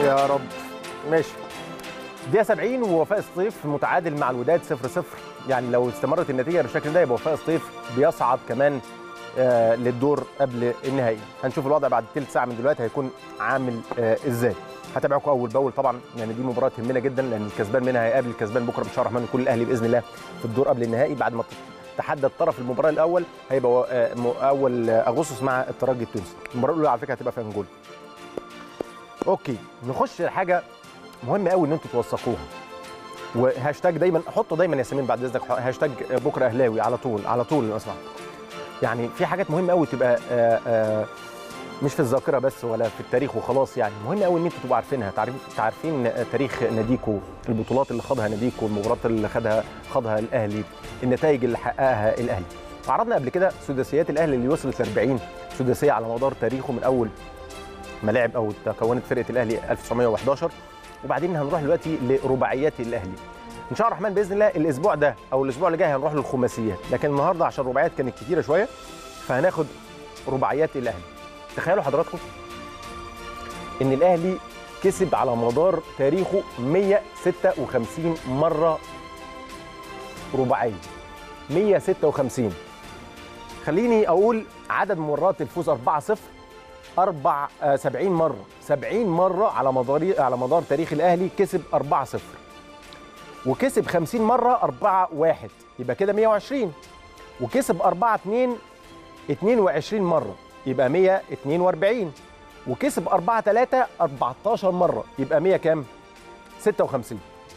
يا رب ماشي دقيقة 70 ووفاء الصيف متعادل مع الوداد 0 0 يعني لو استمرت النتيجة بالشكل ده يبقى وفاء الصيف بيصعد كمان آه للدور قبل النهائي هنشوف الوضع بعد ثلث ساعة من دلوقتي هيكون عامل آه ازاي هتابعكم اول باول طبعا يعني دي مباراه تهمنا جدا لان الكسبان منها هيقابل الكسبان بكره ان شاء الله الرحمن يكون الاهلي باذن الله في الدور قبل النهائي بعد ما تحدد طرف المباراه الاول هيبقى آه، م- اول آه، اغسطس مع الترجي التونسي المباراه الاولى على فكره هتبقى في انجولا اوكي نخش لحاجه مهمه قوي ان انتوا توثقوها وهاشتاج دايما حطوا دايما ياسمين بعد اذنك هاشتاج بكره اهلاوي على طول على طول لو سمحت يعني في حاجات مهمه قوي تبقى آه، آه، مش في الذاكره بس ولا في التاريخ وخلاص يعني مهم قوي ان انتوا تبقوا عارفينها تعرف عارفين تاريخ ناديكو البطولات اللي خاضها ناديكو المباريات اللي خدها خاضها الاهلي النتائج اللي حققها الاهلي عرضنا قبل كده سداسيات الاهلي اللي وصلت ل 40 سداسيه على مدار تاريخه من اول ما لعب او تكونت فرقه الاهلي 1911 وبعدين هنروح دلوقتي لرباعيات الاهلي ان شاء الله الرحمن باذن الله الاسبوع ده او الاسبوع اللي جاي هنروح للخماسيات لكن النهارده عشان الرباعيات كانت كتيره شويه فهناخد رباعيات الاهلي تخيلوا حضراتكم ان الاهلي كسب على مدار تاريخه 156 مره رباعيه 156 خليني اقول عدد مرات الفوز 4 0 4 آه، 70 مره 70 مره على مدار على مدار تاريخ الاهلي كسب 4 0 وكسب 50 مره 4 1 يبقى كده 120 وكسب 4 2 22 مره يبقى 142 وكسب 4 3 14 مره يبقى 100 كام 56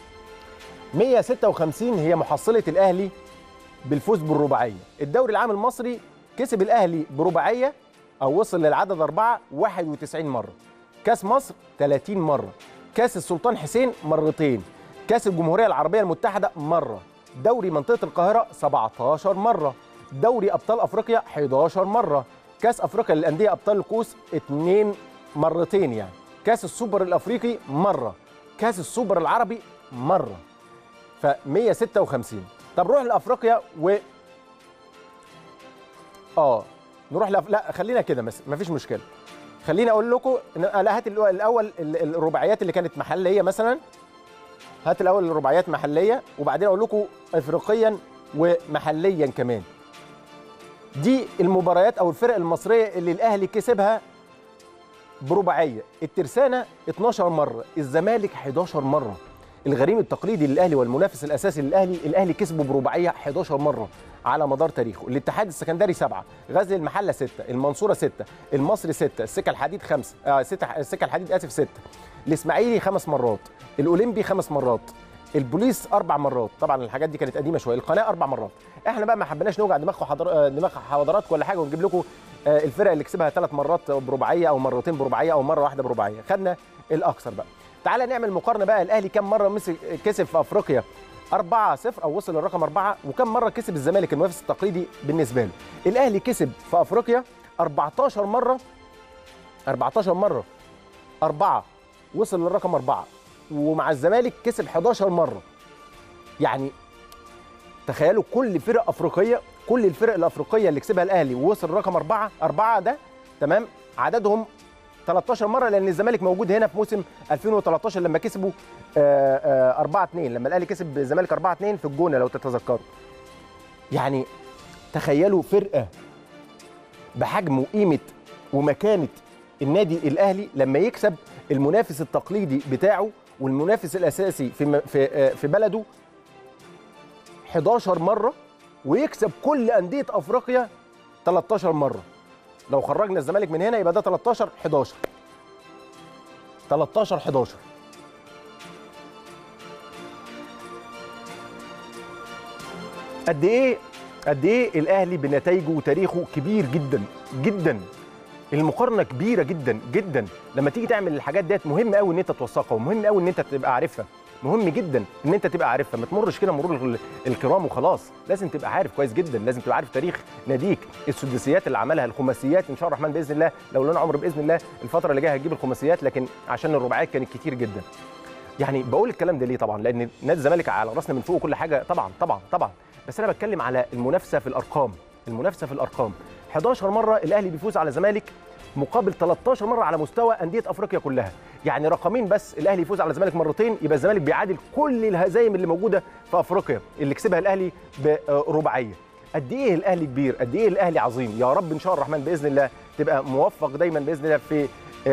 156 هي محصله الاهلي بالفوز بالرباعيه الدوري العام المصري كسب الاهلي برباعيه او وصل للعدد أربعة 91 مره كاس مصر 30 مره كاس السلطان حسين مرتين كاس الجمهوريه العربيه المتحده مره دوري منطقه القاهره 17 مره دوري ابطال افريقيا 11 مره كاس افريقيا للانديه ابطال الكؤوس اثنين مرتين يعني كاس السوبر الافريقي مره كاس السوبر العربي مره ف 156 طب نروح لافريقيا و اه نروح لأف... لا خلينا كده بس مفيش مشكله خليني اقول لكم إن- لا هات الأول- الاول ال- الرباعيات اللي كانت محليه مثلا هات الاول الرباعيات محليه وبعدين اقول لكم افريقيا ومحليا كمان دي المباريات او الفرق المصريه اللي الاهلي كسبها برباعيه الترسانه 12 مره الزمالك 11 مره الغريم التقليدي للاهلي والمنافس الاساسي للاهلي الاهلي كسبه برباعيه 11 مره على مدار تاريخه الاتحاد السكندري 7 غزل المحله 6 المنصوره 6 المصري 6 السكه الحديد 5 آه ستة السكه الحديد اسف 6 الاسماعيلي خمس مرات الاولمبي خمس مرات البوليس اربع مرات طبعا الحاجات دي كانت قديمه شويه القناه اربع مرات احنا بقى ما حبيناش نوجع دماغكم حضر... آه، دماغ حضراتكم ولا حاجه ونجيب لكم آه، الفرق اللي كسبها ثلاث مرات برباعيه او مرتين برباعيه او مره واحده برباعيه خدنا الاكثر بقى تعالى نعمل مقارنه بقى الاهلي كم مره مسك كسب في افريقيا 4 0 او وصل للرقم 4 وكم مره كسب الزمالك المنافس التقليدي بالنسبه له الاهلي كسب في افريقيا 14 مره 14 مره أربعة وصل للرقم أربعة ومع الزمالك كسب 11 مرة يعني تخيلوا كل فرق أفريقية كل الفرق الأفريقية اللي كسبها الأهلي ووصل لرقم أربعة أربعة ده تمام عددهم 13 مرة لأن الزمالك موجود هنا في موسم 2013 لما كسبوا 4 2 لما الأهلي كسب الزمالك 4 2 في الجونة لو تتذكروا يعني تخيلوا فرقة بحجم وقيمة ومكانة النادي الاهلي لما يكسب المنافس التقليدي بتاعه والمنافس الاساسي في م- في آه، في بلده 11 مره ويكسب كل انديه افريقيا 13 مره لو خرجنا الزمالك من هنا يبقى ده 13 11 13 11 قد ايه قد ايه الاهلي بنتائجه وتاريخه كبير جدا جدا المقارنه كبيره جدا جدا لما تيجي تعمل الحاجات ديت مهم قوي ان انت توثقها ومهم قوي ان انت تبقى عارفها مهم جدا ان انت تبقى عارفها ما تمرش كده مرور ال- الكرام وخلاص لازم تبقى عارف كويس جدا لازم تبقى عارف تاريخ ناديك السداسيات اللي عملها الخماسيات ان شاء الله الرحمن باذن الله لو لنا عمر باذن الله الفتره اللي جايه هتجيب الخماسيات لكن عشان الرباعيات كانت كتير جدا يعني بقول الكلام ده ليه طبعا لان نادي الزمالك على راسنا من فوق كل حاجه طبعا طبعا طبعا بس انا بتكلم على المنافسه في الارقام المنافسه في الارقام 11 مره الاهلي بيفوز على الزمالك مقابل 13 مره على مستوى انديه افريقيا كلها يعني رقمين بس الاهلي يفوز على الزمالك مرتين يبقى الزمالك بيعادل كل الهزايم اللي موجوده في افريقيا اللي كسبها الاهلي برباعيه قد ايه الاهلي كبير قد ايه الاهلي عظيم يا رب ان شاء الله الرحمن باذن الله تبقى موفق دايما باذن الله في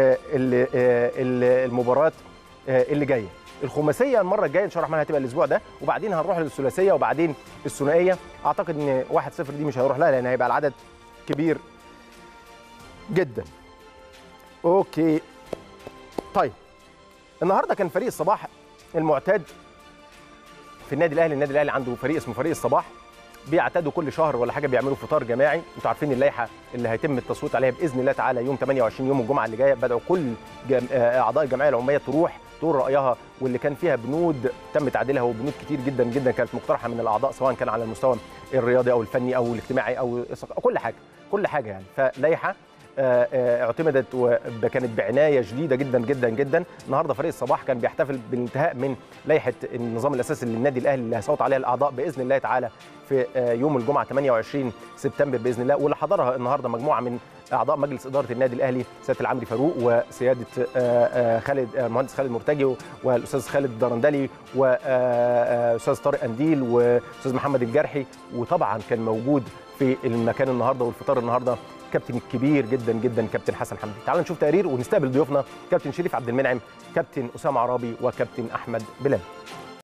المباراه اللي جايه الخماسيه المره الجايه ان شاء الله الرحمن هتبقى الاسبوع ده وبعدين هنروح للثلاثيه وبعدين الثنائيه اعتقد ان 1-0 دي مش هيروح لها لان هيبقى العدد كبير جدا اوكي طيب النهارده كان فريق الصباح المعتاد في النادي الاهلي النادي الاهلي عنده فريق اسمه فريق الصباح بيعتادوا كل شهر ولا حاجه بيعملوا فطار جماعي انتوا عارفين اللائحه اللي هيتم التصويت عليها باذن الله تعالى يوم 28 يوم الجمعه اللي جايه بداوا كل جم... اعضاء الجمعيه العموميه تروح تقول رايها واللي كان فيها بنود تم تعديلها وبنود كتير جدا جدا كانت مقترحه من الاعضاء سواء كان على المستوى الرياضي او الفني او الاجتماعي او كل حاجه كل حاجه يعني فلائحه اعتمدت وكانت بعنايه شديده جدا جدا جدا النهارده فريق الصباح كان بيحتفل بالانتهاء من لائحه النظام الاساسي للنادي الاهلي اللي هيصوت عليها الاعضاء باذن الله تعالى في يوم الجمعه 28 سبتمبر باذن الله واللي حضرها النهارده مجموعه من اعضاء مجلس اداره النادي الاهلي سياده العمري فاروق وسياده خالد المهندس خالد مرتجي والاستاذ خالد درندلي واستاذ طارق انديل واستاذ محمد الجرحي وطبعا كان موجود في المكان النهارده والفطار النهارده كابتن الكبير جدا جدا كابتن حسن حمدي تعالوا نشوف تقرير ونستقبل ضيوفنا كابتن شريف عبد المنعم كابتن اسامه عرابي وكابتن احمد بلال